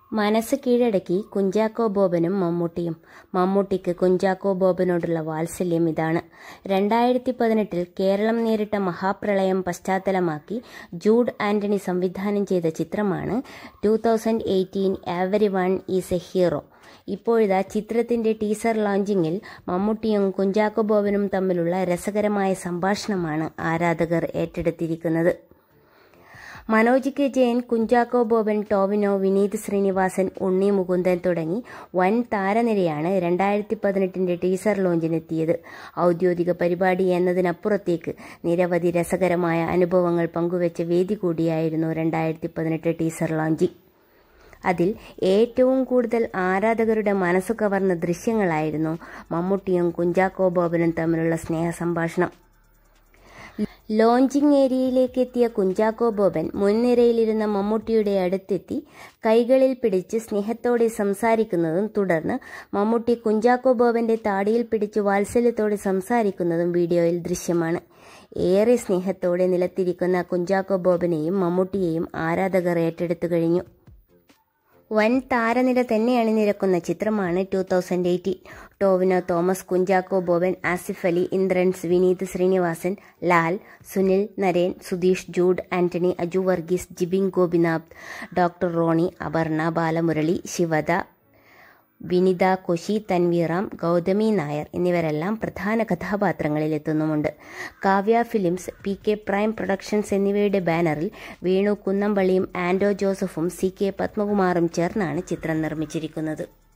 മനസ്സ് കീഴടക്കി കുഞ്ചാക്കോ ബോബനും മമ്മൂട്ടിയും മമ്മൂട്ടിക്ക് കുഞ്ചാക്കോ ബോബനോടുള്ള വാത്സല്യം ഇതാണ് രണ്ടായിരത്തി പതിനെട്ടിൽ കേരളം നേരിട്ട മഹാപ്രളയം പശ്ചാത്തലമാക്കി ജൂഡ് ആന്റണി സംവിധാനം ചെയ്ത ചിത്രമാണ് two thousand eighteen every one is a hero ഇപ്പോഴിതാ ചിത്രത്തിന്റെ ടീസർ ലോഞ്ചിങ്ങിൽ മമ്മൂട്ടിയും കുഞ്ചാക്കോ ബോബനും തമ്മിലുള്ള രസകരമായ സംഭാഷണമാണ് ആരാധകർ ഏറ്റെടുത്തിരിക്കുന്നത് മനോജ് കെ ജയൻ കുഞ്ചാക്കോ ബോബൻ ടോവിനോ വിനീത് ശ്രീനിവാസൻ ഉണ്ണി മുകുന്ദൻ തുടങ്ങി വൻ താരനിരയാണ് രണ്ടായിരത്തി പതിനെട്ടിന്റെ ടീസർ ലോഞ്ചിനെത്തിയത് ഔദ്യോഗിക പരിപാടി എന്നതിനപ്പുറത്തേക്ക് നിരവധി രസകരമായ അനുഭവങ്ങൾ പങ്കുവച്ച വേദി കൂടിയായിരുന്നു രണ്ടായിരത്തി പതിനെട്ട് ടീസർ ലോഞ്ചിങ് അതിൽ ഏറ്റവും കൂടുതൽ ആരാധകരുടെ മനസ്സു കവർന്ന ദൃശ്യങ്ങളായിരുന്നു മമ്മൂട്ടിയും കുഞ്ചാക്കോ ബോബനും തമ്മിലുള്ള സ്നേഹ സംഭാഷണം ലോഞ്ചിങ് ഏരിയയിലേക്ക് എത്തിയ കുഞ്ചാക്കോ ബോബൻ മുൻനിരയിലിരുന്ന മമ്മൂട്ടിയുടെ അടുത്തെത്തി കൈകളിൽ പിടിച്ച് സ്നേഹത്തോടെ സംസാരിക്കുന്നതും തുടർന്ന് മമ്മൂട്ടി കുഞ്ചാക്കോ ബോബന്റെ താടിയിൽ പിടിച്ച് വാത്സല്യത്തോടെ സംസാരിക്കുന്നതും വീഡിയോയിൽ ദൃശ്യമാണ് ഏറെ സ്നേഹത്തോടെ നിലത്തിരിക്കുന്ന കുഞ്ചാക്കോ ബോബനെയും മമ്മൂട്ടിയെയും ആരാധകർ ഏറ്റെടുത്തു കഴിഞ്ഞു വൻ താരനിര തന്നെ അണിനിരക്കുന്ന ചിത്രമാണ് two thousand eighteen Tovino Thomas Kunchacko Boban Asif Ali Indrans Vineeth Sreenivasan Lal Sunil Narain Sudheesh Jude Antony Aju Varghese Jibin Gopinath doctor Ronnie Aparna Balamurali Sivada Vinitha Koshy Tanvi Ram Gauthami Nair എന്നിവരെല്ലാം പ്രധാന കഥാപാത്രങ്ങളിൽ എത്തുന്നുമുണ്ട് Kavya films P K prime productions എന്നിവയുടെ ബാനറിൽ വേണു കുന്നംപള്ളിയും ആൻഡോ ജോസഫും സി കെ പത്മകുമാറും ചേർന്നാണ് ചിത്രം നിർമ്മിച്ചിരിക്കുന്നത്